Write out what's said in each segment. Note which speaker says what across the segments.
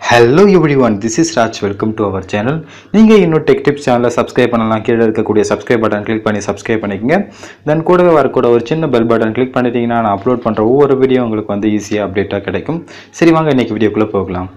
Speaker 1: hello everyone this is Raj welcome to our channel நீங்கள் இன்னும் tech tips சேனலை subscribe பண்ணலாம் கீழே இருக்கக்கூடிய சப்ஸ்கிரைப் பட்டன் கிளிக் பண்ணி சப்ஸ்கிரைப் பண்ணிக்கங்க தென் கூடவே வரக்கூட ஒரு சின்ன பெல் பட்டன் கிளிக் பண்ணிட்டீங்கன்னா நான் அப்லோட் பண்ணுற ஒவ்வொரு வீடியோ உங்களுக்கு வந்து ஈஸியாக அப்டேட்டாக கிடைக்கும் சரி வாங்க இன்னைக்கு வீடியோக்குள்ளே போகலாம்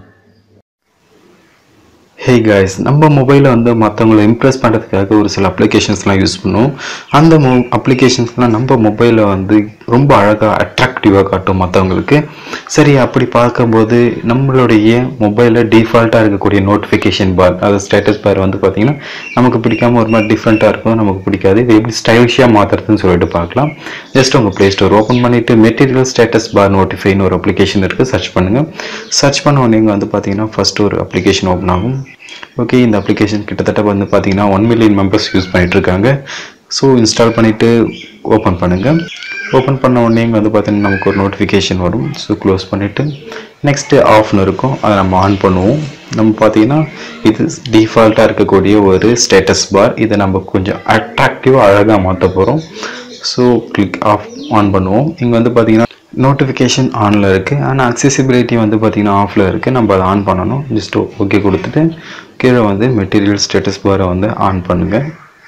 Speaker 1: ஹே காய்ஸ் நம்ம மொபைலில் வந்து மற்றவங்களை இம்ப்ரெஸ் பண்ணுறதுக்காக ஒரு சில அப்ளிகேஷன்ஸ்லாம் யூஸ் பண்ணுவோம் அந்த மொ அப்ளிகேஷன்ஸ்லாம் நம்ம மொபைலில் வந்து ரொம்ப அழகாக அட்ராக்டிவாக காட்டும் மற்றவங்களுக்கு சரி அப்படி பார்க்கும்போது நம்மளுடைய மொபைலில் டிஃபால்ட்டாக இருக்கக்கூடிய நோட்டிஃபிகேஷன் பார் அது ஸ்டேட்டஸ் பார் வந்து பார்த்திங்கன்னா நமக்கு பிடிக்காம ஒரு மாதிரி டிஃப்ரெண்ட்டாக இருக்கும் நமக்கு பிடிக்காது இது எப்படி ஸ்டைலிஷாக மாற்றுறதுன்னு சொல்லிட்டு பார்க்கலாம் ஜஸ்ட் உங்கள் ப்ளே ஸ்டோர் ஓப்பன் பண்ணிவிட்டு மெட்டீரியல் ஸ்டேட்டஸ் பார் நோட்டிஃபைன்னு ஒரு அப்ளிகேஷன் இருக்குது சர்ச் பண்ணுங்கள் சர்ச் பண்ண உடனே இங்க வந்து பார்த்தீங்கன்னா ஃபஸ்ட்டு ஒரு அப்ளிகேஷன் ஓப்பன் ஆகும் ஓகே இந்த அப்ளிகேஷன் கிட்டத்தட்ட வந்து பார்த்தீங்கன்னா ஒன் மில்லியன் மெம்பர்ஸ் யூஸ் பண்ணிட்டு இருக்காங்க ஸோ இன்ஸ்டால் பண்ணிவிட்டு ஓப்பன் பண்ணுங்கள் ஓப்பன் பண்ண உடனே இங்க வந்து பார்த்தீங்கன்னா நமக்கு ஒரு நோட்டிஃபிகேஷன் வரும் ஸோ க்ளோஸ் பண்ணிவிட்டு நெக்ஸ்ட்டு ஆஃப்னு இருக்கும் அதை நம்ம ஆன் பண்ணுவோம் நம்ம பார்த்தீங்கன்னா இது டிஃபால்ட்டாக இருக்கக்கூடிய ஒரு ஸ்டேட்டஸ் பார் இதை நம்ம கொஞ்சம் அட்ராக்டிவாக அழகாக மாற்ற போகிறோம் ஸோ கிளிக் ஆஃப் ஆன் பண்ணுவோம் இங்கே வந்து பார்த்தீங்கன்னா நோட்டிஃபிகேஷன் ஆனில் இருக்குது ஆனால் அக்சசிபிலிட்டி வந்து பார்த்திங்கன்னா ஆஃபில் இருக்குது நம்ம அதை ஆன் பண்ணணும் ஜஸ்ட் ஓகே கொடுத்துட்டு கீழே வந்து மெட்டீரியல் ஸ்டேட்டஸ் பாரை வந்து ஆன் பண்ணுங்கள்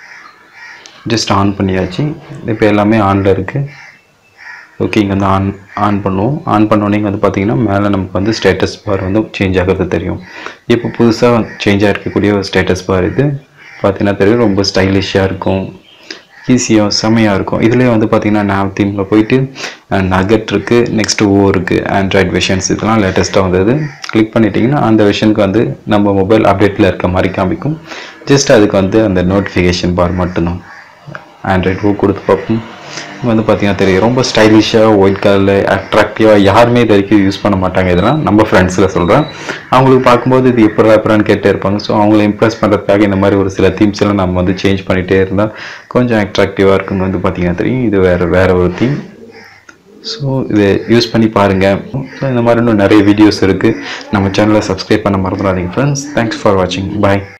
Speaker 1: ஜஸ்ட் ஆன் பண்ணியாச்சு இப்போ எல்லாமே ஆனில் இருக்குது ஓகே இங்கே வந்து ஆன் ஆன் பண்ணுவோம் ஆன் பண்ணோடனே இங்க வந்து பார்த்தீங்கன்னா மேலே நமக்கு வந்து ஸ்டேட்டஸ் பார் வந்து சேஞ்ச் ஆகிறது தெரியும் இப்போ புதுசாக சேஞ்ச் ஆகிருக்கக்கூடிய ஒரு ஸ்டேட்டஸ் பார் இது பார்த்தீங்கன்னா தெரியும் ரொம்ப ஸ்டைலிஷாக இருக்கும் ஈஸியாக செம்மையாக இருக்கும் இதுலேயே வந்து பார்த்தீங்கன்னா நாவ் தீமில் போயிட்டு நகட் இருக்குது நெக்ஸ்ட்டு ஓ இருக்குது ஆண்ட்ராய்ட் வெர்ஷன்ஸ் இதெல்லாம் லேட்டஸ்ட்டாக வந்தது கிளிக் பண்ணிட்டீங்கன்னா அந்த வெர்ஷனுக்கு வந்து நம்ம மொபைல் அப்டேட்டில் இருக்க மாதிரி காமிக்கும் ஜஸ்ட் அதுக்கு வந்து அந்த நோட்டிஃபிகேஷன் பார் மட்டும்தான் ஆண்ட்ராய்ட் ஓ கொடுத்து பார்ப்போம் இங்க வந்து பார்த்தீங்கன்னா தெரியும் ரொம்ப ஸ்டைலிஷாக ஒயிட் கலரில் அட்ராக்டிவாக யாருமே இது வரைக்கும் யூஸ் பண்ண மாட்டாங்க இதெல்லாம் நம்ம ஃப்ரெண்ட்ஸில் சொல்கிறேன் அவங்களுக்கு பார்க்கும்போது இது எப்படா எப்படான்னு கேட்டே இருப்பாங்க ஸோ அவங்கள இம்ப்ரெஸ் பண்ணுறதுக்காக இந்த மாதிரி ஒரு சில தீம்ஸ் எல்லாம் நம்ம வந்து சேஞ்ச் பண்ணிகிட்டே இருந்தால் கொஞ்சம் அட்ராக்டிவாக இருக்குன்னு வந்து பார்த்தீங்கன்னா தெரியும் இது வேறு வேறு ஒரு தீம் ஸோ இதை யூஸ் பண்ணி பாருங்கள் ஸோ இந்த மாதிரி இன்னும் நிறைய வீடியோஸ் இருக்குது நம்ம சேனலை சப்ஸ்கிரைப் பண்ண மறந்துடாதீங்க ஃப்ரெண்ட்ஸ் தேங்க்ஸ் ஃபார் வாட்சிங் பாய்